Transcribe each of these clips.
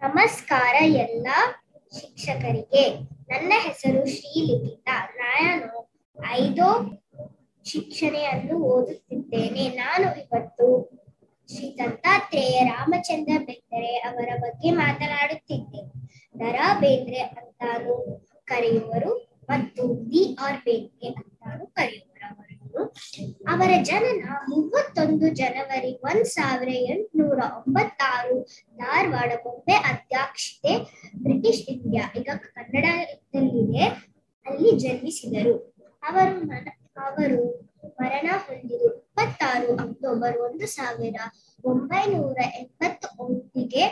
ನಮಸ್ಕಾರ ಎಲ್ಲ ಶಿಕ್ಷಕರಿಗೆ ನನ್ನ ಹೆಸರು ಶ್ರೀಲಿಖಿತಾ ನಾನು ಐದೋ ಶಿಕ್ಷಣೆಯನ್ನು ಓದುತ್ತಿದ್ದೇನೆ ನಾನು ಇವತ್ತು ಶ್ರೀ ದತ್ತಾತ್ರೇಯ ರಾಮಚಂದ್ರ ಬೇಂದ್ರೆ ಅವರ ಬಗ್ಗೆ ಮಾತನಾಡುತ್ತಿದ್ದೇನೆ ದರಾ ಬೇಂದ್ರೆ ಅಂತಾನು ಕರೆಯುವರು ಮತ್ತು ಬಿ ಆರ್ ಬೇಂದ್ರೆ ಅಂತಾನು ಕರೆಯುವರು ಅವರನ್ನು ಅವರ ಜನನ ಮೂವತ್ತೊಂದು ಜನವರಿ ಒಂದ್ ಸಾವಿರ ಎಂಟುನೂರ ಒಂಬತ್ತಾರು ಧಾರವಾಡ ಬೊಂಬೆ ಅಧ್ಯಕ್ಷತೆ ಬ್ರಿಟಿಷ್ ಇಂಡಿಯಾ ಈಗ ಕನ್ನಡದಲ್ಲಿದೆ ಅಲ್ಲಿ ಜನ್ಮಿಸಿದರು ಅವರು ಮನ- ಅವರು ಮರಣ ಹೊಂದಿದ್ದು ಇಪ್ಪತ್ತಾರು ಅಕ್ಟೋಬರ್ ಒಂದು ಸಾವಿರ ಒಂಬೈನೂರ ಎಂಬತ್ತ ಒಂದಿಗೆ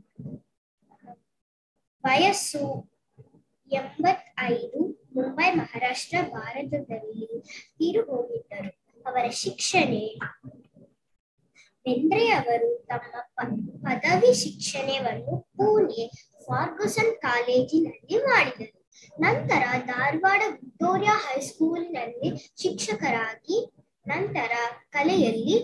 ವಯಸ್ಸು ಎಂಬತ್ತೈದು ಮುಂಬೈ ಮಹಾರಾಷ್ಟ್ರ ಭಾರತದಲ್ಲಿ ತೀರು ಹೋಗಿದ್ದರು ಅವರ ಶಿಕ್ಷಣೆ ಬೆಂದ್ರೆ ಅವರು ತಮ್ಮ ಪ- ಪದವಿ ಶಿಕ್ಷಣವನ್ನು ಪುಣೆ ಫಾರ್ಗುಸನ್ ಕಾಲೇಜಿನಲ್ಲಿ ಮಾಡಿದರು ನಂತರ ಧಾರವಾಡ ವಿಕ್ಟೋರಿಯಾ ಹೈಸ್ಕೂಲಿನಲ್ಲಿ ಶಿಕ್ಷಕರಾಗಿ ನಂತರ ಕಲೆಯಲ್ಲಿ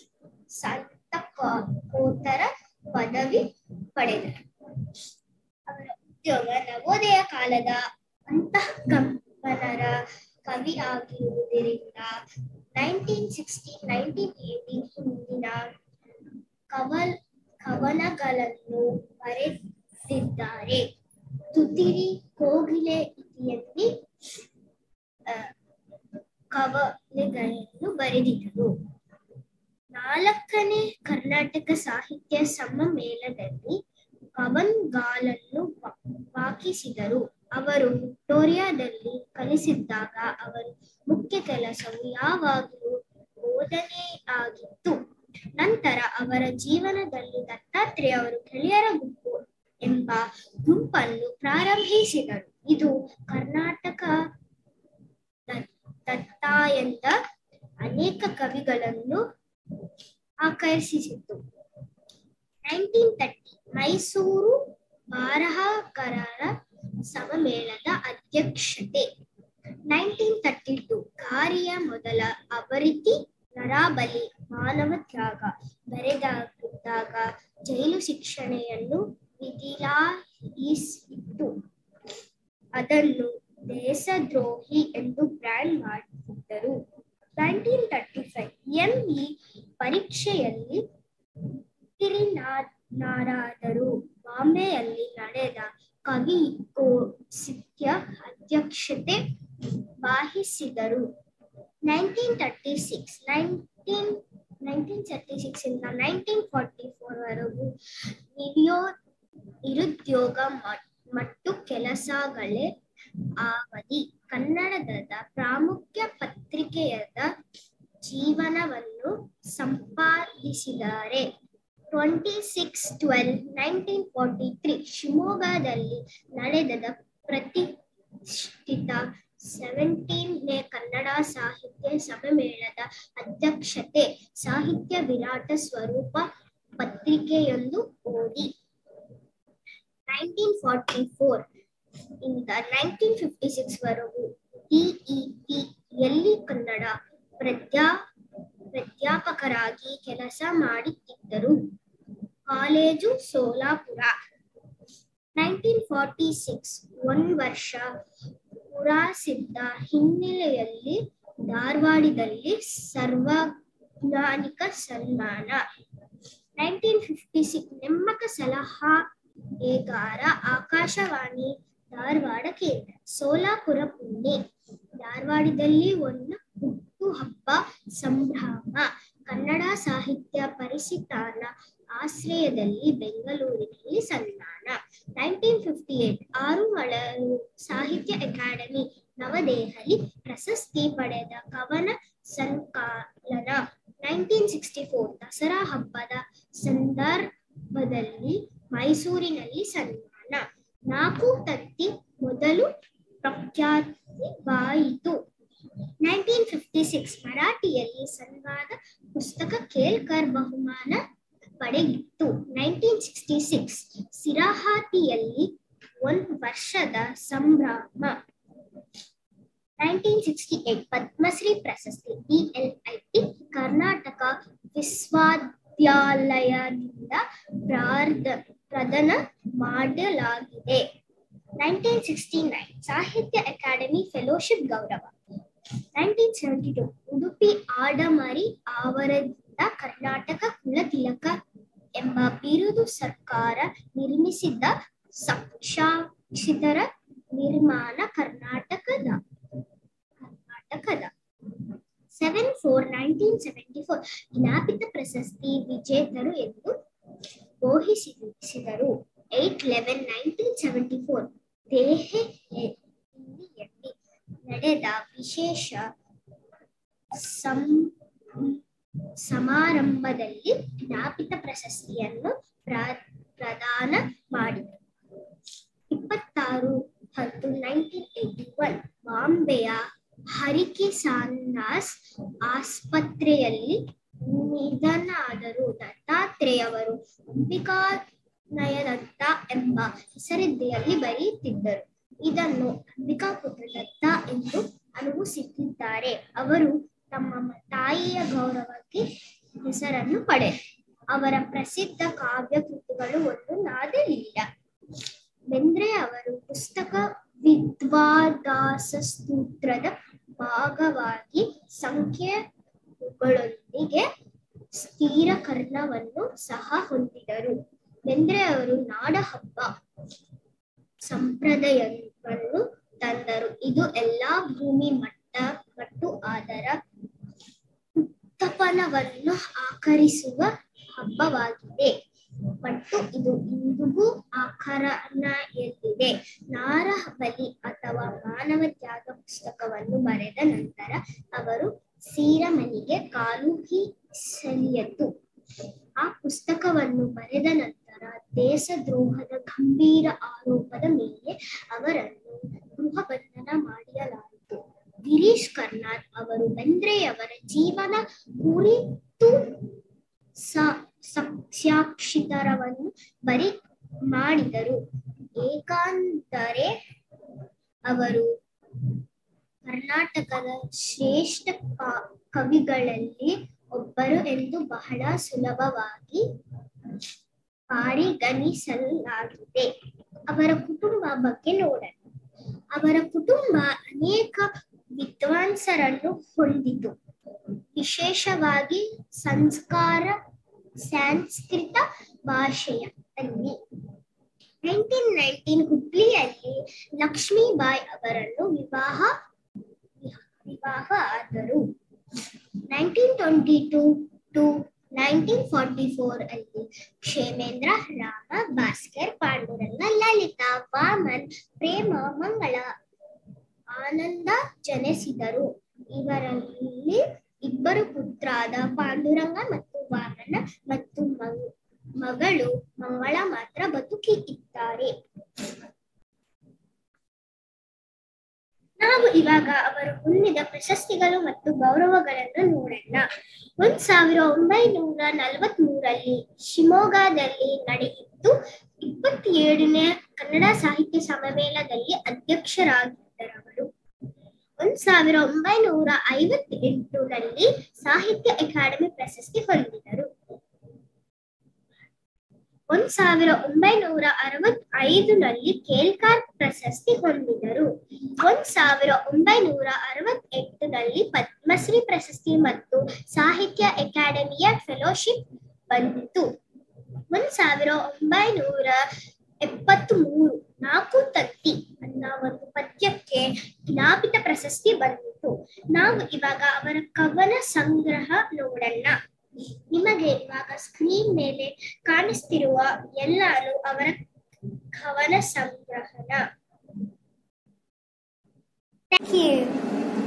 ಸ್ನಾತಕೋತ್ತರ ಪದವಿ ಪಡೆದರು ಅವರ ಉದ್ಯೋಗ ನವೋದಯ ಕಾಲದ ಅಂತಃಕಂಪನರ ಕವಿ ಆಗಿರುವುದರಿಂದ ನೈನ್ಟೀನ್ ಸಿಕ್ಸ್ಟಿ ನೈನ್ಟೀನ್ ಏಟಿ ಹಿಂದಿನ ಕವಲ್ ಕವನಗಳನ್ನು ಬರೆದಿದ್ದಾರೆ ತುತಿರಿ ಕೋಗಿಲೆ ಇತಿಯಲ್ಲಿ ಆ, ಕವಲೆಗಳನ್ನು ಬರೆದಿದ್ದರು ನಾಲ್ಕನೇ ಕರ್ನಾಟಕ ಸಾಹಿತ್ಯ ಸಮ್ಮೇಳನದಲ್ಲಿ ಕವನ್ಗಾಲನ್ನು ವಾ- ವಾಕಿಸಿದರು ಅವರು ವಿಕ್ಟೋರಿಯಾದಲ್ಲಿ ಕಲಿಸಿದ್ದಾಗ ಅವರ ಮುಖ್ಯ ಕೆಲಸವು ಯಾವಾಗಲೂ ಬೋಧನೆ ಆಗಿತ್ತು ನಂತರ ಅವರ ಜೀವನದಲ್ಲಿ ದತ್ತಾತ್ರೇಯ ಅವರು ಗೆಳೆಯರ ಗುಂಪು ಎಂಬ ಗುಂಪನ್ನು ಪ್ರಾರಂಭಿಸಿದರು ಇದು ಕರ್ನಾಟಕ ದ- ದತ್ತಾಯಂದ ಅನೇಕ ಕವಿಗಳನ್ನು ಆಕರ್ಷಿಸಿತು ನೈನ್ಟೀನ್ ತರ್ಟಿ ಮೈಸೂರು ಬರಹಗಾರರ ಸಮ್ಮೇಳನದ ಅಧ್ಯಕ್ಷತೆ ನೈನ್ಟೀನ್ ತರ್ಟಿ ಟು ಗಾರಿಯ ಮೊದಲ ಅವರಿತಿ ನರಾಬಲಿ ಮಾನವ ತ್ಯಾಗ ಬರೆದಾಗಿದ್ದಾಗ ಜೈಲು ಶಿಕ್ಷಣೆಯನ್ನು ವಿಧಿಲಾಯಿಸಿತ್ತು ಅದನ್ನು ದೇಶದ್ರೋಹಿ ಎಂದು ಬ್ರ್ಯಾಂಡ್ ಮಾಡುತ್ತಿದ್ದರು ನೈನ್ಟೀನ್ ತರ್ಟಿ ಫೈವ್ ಎಂಇ ಪರೀಕ್ಷೆಯಲ್ಲಿ ಉತ್ತೀರ್ಣರಾದರು ಬಾಂಬೆಯಲ್ಲಿ ನಡೆದ ಕವಿ ಗೋಸಿತ್ಯ ಅಧ್ಯಕ್ಷತೆ ವಹಿಸಿದರು nineteen thirty six nineteen nineteen thirty six ಇಂದ ನೈನ್ಟೀನ್ ಫಾರ್ಟಿ ಫೋರ್ ವರೆಗೂ ನಿಡಿಯೋ ನಿರುದ್ಯೋಗ ಮ- ಮತ್ತು ಕೆಲಸಗಳೇ ಅವಧಿ ಕನ್ನಡದ ಪ್ರಾಮುಖ್ಯ ಪತ್ರಿಕೆಯಾದ ಜೀವನವನ್ನು ಸಂಪಾದಿಸಿದ್ದಾರೆ twenty six twelve nineteen forty three ಶಿವಮೊಗ್ಗದಲ್ಲಿ ನಡೆದ ಪ್ರತಿಷ್ಠಿತ ಸೆವೆಂಟೀನ್ನೇ ಕನ್ನಡ ಸಾಹಿತ್ಯ ಸಮ್ಮೇಳನದ ಅಧ್ಯಕ್ಷತೆ ಸಾಹಿತ್ಯ ವಿರಾಟ ಸ್ವರೂಪ ಪತ್ರಿಕೆಯೊಂದು ಓದಿ ನೈನ್ಟೀನ್ ಫಾರ್ಟಿ ಫೋರ್ ಇಂದ ನೈನ್ಟೀನ್ ಫಿಫ್ಟಿ ಸಿಕ್ಸ್ ವರೆಗೂ ಡಿಇಟಿ ಎಲ್ಲಿ ಕನ್ನಡ ಪ್ರದ್ಯಾ ಪ್ರಾಧ್ಯಾಪಕರಾಗಿ ಕೆಲಸ ಮಾಡುತ್ತಿದ್ದರು college Solapur nineteen forty six ಒಂದು ವರ್ಷ ಪುರಸಿದ್ಧ ಹಿನ್ನೆಲೆಯಲ್ಲಿ ಧಾರವಾಡದಲ್ಲಿ ಸರ್ವಜ್ಞಾನಿಕ ಸನ್ಮಾನ ನೈನ್ಟೀನ್ ಫಿಫ್ಟಿ ಸಿಕ್ಸ್ ನೇಮಕ ಸಲಹಾಗಾರ ಆಕಾಶವಾಣಿ ಧಾರವಾಡ ಕೇಂದ್ರ ಸೋಲಾಪುರ ಪುಣೆ ಧಾರವಾಡದಲ್ಲಿ ಒಂದು ಹುಟ್ಟು ಹಬ್ಬ ಸಂಭ್ರಮ ಕನ್ನಡ ಸಾಹಿತ್ಯ ಪರಿಷತ್ತಾನ ಆಶ್ರಯದಲ್ಲಿ ಬೆಂಗಳೂರಿನಲ್ಲಿ ಸನ್ಮಾನ ನೈನ್ಟೀನ್ ಫಿಫ್ಟಿ ಏಟ್ ಆರು ಮಳಲು ಸಾಹಿತ್ಯ ಅಕಾಡೆಮಿ ನವದೆಹಲಿ ಪ್ರಶಸ್ತಿ ಪಡೆದ ಕವನ ಸಂಕಲನ ನೈನ್ಟೀನ್ ಸಿಕ್ಸ್ಟಿ ಫೋರ್ ದಸರಾ ಹಬ್ಬದ ಸಂದರ್ಭದಲ್ಲಿ ಮೈಸೂರಿನಲ್ಲಿ ಸನ್ಮಾನ ನಾಲ್ಕು ತತ್ತಿ ಮೊದಲು ಪ್ರಖ್ಯಾತಿವಾಯಿತು ನೈನ್ಟೀನ್ ಫಿಫ್ಟಿ ಸಿಕ್ಸ್ ಮರಾಠಿಯಲ್ಲಿ ಸಂವಾದ ಪುಸ್ತಕ ಕೇಳ್ಕರ್ ಬಹುಮಾನ ಪಡೆಯಿತು ನೈನ್ಟೀನ್ ಸಿಕ್ಸ್ಟಿ ಸಿಕ್ಸ್ ಸಿರಾಹಾತಿಯಲ್ಲಿ ಒಂದು ವರ್ಷದ ಸಂಭ್ರಮ ನೈನ್ಟೀನ್ ಸಿಕ್ಸ್ಟಿ ಏಟ್ ಪದ್ಮಶ್ರೀ ಪ್ರಶಸ್ತಿ ಡಿಎಲ್ಐಟಿ ಕರ್ನಾಟಕ ವಿಶ್ವವಿದ್ಯಾಲಯದಿಂದ ಪ್ರಾರ್ಧ ಪ್ರದಾನ ಮಾಡಲಾಗಿದೆ nineteen sixty nine Sahitya Akademi fellowship ಗೌರವ ನೈನ್ಟೀನ್ ಸೆವೆಂಟಿ ಟು ಉಡುಪಿ ಆಡಮರಿ ಆವರದಿಂದ ಕರ್ನಾಟಕ ಕುಲತಿಲಕ ಎಂಬ ಬಿರುದು ಸರ್ಕಾರ ನಿರ್ಮಿಸಿದ್ದ ಸಾಕ್ಷಾಕ್ಷಿತರ ನಿರ್ಮಾಣ ಕರ್ನಾಟಕದ ಕರ್ನಾಟಕದ seven four nineteen seventy four ಜ್ಞಾಪಿತ ಪ್ರಶಸ್ತಿ ವಿಜೇತರು ಎಂದು ಘೋಷಿಸಿದರು eight eleven nineteen seventy four ದೆಹಲಿಯಲ್ಲಿ ನಡೆದ ವಿಶೇಷ ಸಂ ಸಮಾರಂಭದಲ್ಲಿ ಜ್ಞಾಪಿತ ಪ್ರಶಸ್ತಿಯನ್ನು ಪ್ರ- ಪ್ರದಾನ ಮಾಡಿದರು ಇಪ್ಪತ್ತಾರು ಹತ್ತು ನೈನ್ಟೀನ್ ಏಟಿ ಒನ್ ಬಾಂಬೆಯ ಹರಿಕಿಸಾನಾಸ್ ಆಸ್ಪತ್ರೆಯಲ್ಲಿ ನಿಧನಾದರು ದತ್ತಾತ್ರೇಯವರು ಅಂಬಿಕಾ ನಯದತ್ತ ಎಂಬ ಹೆಸರಿದ್ದೆಯಲ್ಲಿ ಬರೆಯುತ್ತಿದ್ದರು ಇದನ್ನು ಅಂಬಿಕಾ ಪುತ್ರ ದತ್ತ ಎಂದು ಅನುಭವಿಸುತ್ತಿದ್ದಾರೆ ಅವರು ತಮ್ಮ ಮ- ತಾಯಿಯ ಗೌರವಕ್ಕೆ ಹೆಸರನ್ನು ಪಡೆದರು ಅವರ ಪ್ರಸಿದ್ಧ ಕಾವ್ಯ ಕೃತಿಗಳು ಒಂದು ನಾದಲಿಲ್ಲ ಬೆಂದ್ರೆ ಅವರು ಪುಸ್ತಕ ವಿದ್ವಾದಾಸ ಸ್ತೋತ್ರದ ಭಾಗವಾಗಿ ಸಂಖ್ಯೆಗಳೊಂದಿಗೆ ಸ್ಥಿರಕರಣವನ್ನು ಸಹ ಹೊಂದಿದರು ಬೆಂದ್ರೆ ಅವರು ನಾಡ ಹಬ್ಬ ಸಂಪ್ರದಾಯವನ್ನು ತಂದರು ಇದು ಎಲ್ಲಾ ಭೂಮಿ ಮಟ್ಟ ಮತ್ತು ಅದರ ಉತ್ತಪನವನ್ನು ಆಕರಿಸುವ ಹಬ್ಬವಾಗಿದೆ ಮತ್ತು ಇದು ಇಂದಿಗೂ ಆಕರಣೆಯಲ್ಲಿದೆ ನಾರಬಲಿ ಅಥವಾ ಮಾನವ ತ್ಯಾಗ ಪುಸ್ತಕವನ್ನು ಬರೆದ ನಂತರ ಅವರು ಸೀರಮನಿಗೆ ಕಾಲುಹಿಸಲಿಯತು ಆ ಪುಸ್ತಕವನ್ನು ಬರೆದ ನಂತರ ದೇಶದ್ರೋಹದ ಗಂಭೀರ ಆರೋಪದ ಮೇಲೆ ಅವರನ್ನು ಗೃಹ ಬಂಧನ ಮಾಡಲಾಯಿತು ಗಿರೀಶ್ ಕರ್ನಾಡ್ ಅವರು ಬೆಂದ್ರೆಯವರ ಜೀವನ ಕುರಿತು ಸ- ಸಾಕ್ಷ್ಯಾಕ್ಷಿತರವನ್ನು ಬರಿ ಮಾಡಿದರು ಏಕಾಂತರೆ ಅವರು ಕರ್ನಾಟಕದ ಶ್ರೇಷ್ಠ ಕ- ಕವಿಗಳಲ್ಲಿ ಒಬ್ಬರು ಎಂದು ಬಹಳ ಸುಲಭವಾಗಿ ಪರಿಗಣಿಸಲಾಗಿದೆ ಅವರ ಕುಟುಂಬ ಬಗ್ಗೆ ನೋಡೋಣ ಅವರ ಕುಟುಂಬ ಅನೇಕ ವಿದ್ವಾಂಸರನ್ನು ಹೊಂದಿತು ವಿಶೇಷವಾಗಿ ಸಂಸ್ಕಾರ ಸಂಸ್ಕೃತ ಭಾಷೆಯಲ್ಲಿ ನೈನ್ಟೀನ್ ನೈನ್ಟೀನ್ ಹುಬ್ಳಿಯಲ್ಲಿ ಲಕ್ಷ್ಮೀಬಾಯಿ ಅವರನ್ನು ವಿವಾಹ ವಿವಾಹ ಆದರು nineteen twenty two two nineteen forty four ಅಲ್ಲಿ ಕ್ಷೇಮೇಂದ್ರ ರಾಮ ಭಾಸ್ಕರ್ ಪಾಂಡುರಂಗ ಲಲಿತಾ ವಾಮನ್ ಪ್ರೇಮ ಮಂಗಳ ಆನಂದ ಜನಿಸಿದರು ಇವರಲ್ಲಿ ಇಬ್ಬರು ಪುತ್ರಾದ ಪಾಂಡುರಂಗ ಮತ್ತು ವಾಮನ ಮತ್ತು ಮಗ್- ಮಗಳು ಮಂಗಳ ಮಾತ್ರ ಬದುಕಿ ಇದ್ದಾರೆ ನಾವು ಇವಾಗ ಅವರು ಹೊಂದಿದ ಪ್ರಶಸ್ತಿಗಳು ಮತ್ತು ಗೌರವಗಳನ್ನು ನೋಡೋಣ ಒಂದ್ ಸಾವಿರ ಒಂಬೈನೂರ ನಲವತ್ತ್ ಮೂರಲ್ಲಿ ಶಿವಮೊಗ್ಗದಲ್ಲಿ ನಡೆಯಿತು ಇಪ್ಪತ್ತೇಳನೇ ಕನ್ನಡ ಸಾಹಿತ್ಯ ಸಮ್ಮೇಳನದಲ್ಲಿ ಅಧ್ಯಕ್ಷರಾಗಿದ್ದರವರು ಒಂದ್ ಸಾವಿರ ಒಂಬೈನೂರ ಐವತ್ತೆಂಟರಲ್ಲಿ ಸಾಹಿತ್ಯ ಅಕಾಡೆಮಿ ಪ್ರಶಸ್ತಿ ಹೊಂದಿದರು ಒಂದ್ ಸಾವಿರ ಒಂಬೈನೂರ ಅರವತ್ತೈದರಲ್ಲಿ ಕೇಲ್ಕಾರ್ ಪ್ರಶಸ್ತಿ ಹೊಂದಿದರು ಒಂದ್ ಸಾವಿರ ಒಂಬೈನೂರ ಅರವತ್ತೆಂಟರಲ್ಲಿ ಪದ್ಮಶ್ರೀ ಪ್ರಶಸ್ತಿ ಮತ್ತು ಸಾಹಿತ್ಯ ಅಕಾಡೆಮಿಯ ಫೆಲೋಶಿಪ್ ಬಂದಿತು ಒಂದ್ ಸಾವಿರ ಒಂಬೈನೂರ ಎಪ್ಪತ್ತ್ ಮೂರು ನಾಲ್ಕು ತತ್ತಿ ಅನ್ನೋ ಒಂದು ಪದ್ಯಕ್ಕೆ ಜ್ಞಾಪಿತ ಪ್ರಶಸ್ತಿ ಬಂದಿತು ನಾವು ಇವಾಗ ಅವರ ಕವನ ಸಂಗ್ರಹ ನೋಡೋಣ ನಿಮಗೆ ಇವಾಗ ಸ್ಕ್ರೀನ್ ಮೇಲೆ ಕಾಣಿಸ್ತಿರುವ ಎಲ್ಲಾನು ಅವರ ಕವನ ಸಂಗ್ರಹಣ ಥ್ಯಾಂಕ್ ಯು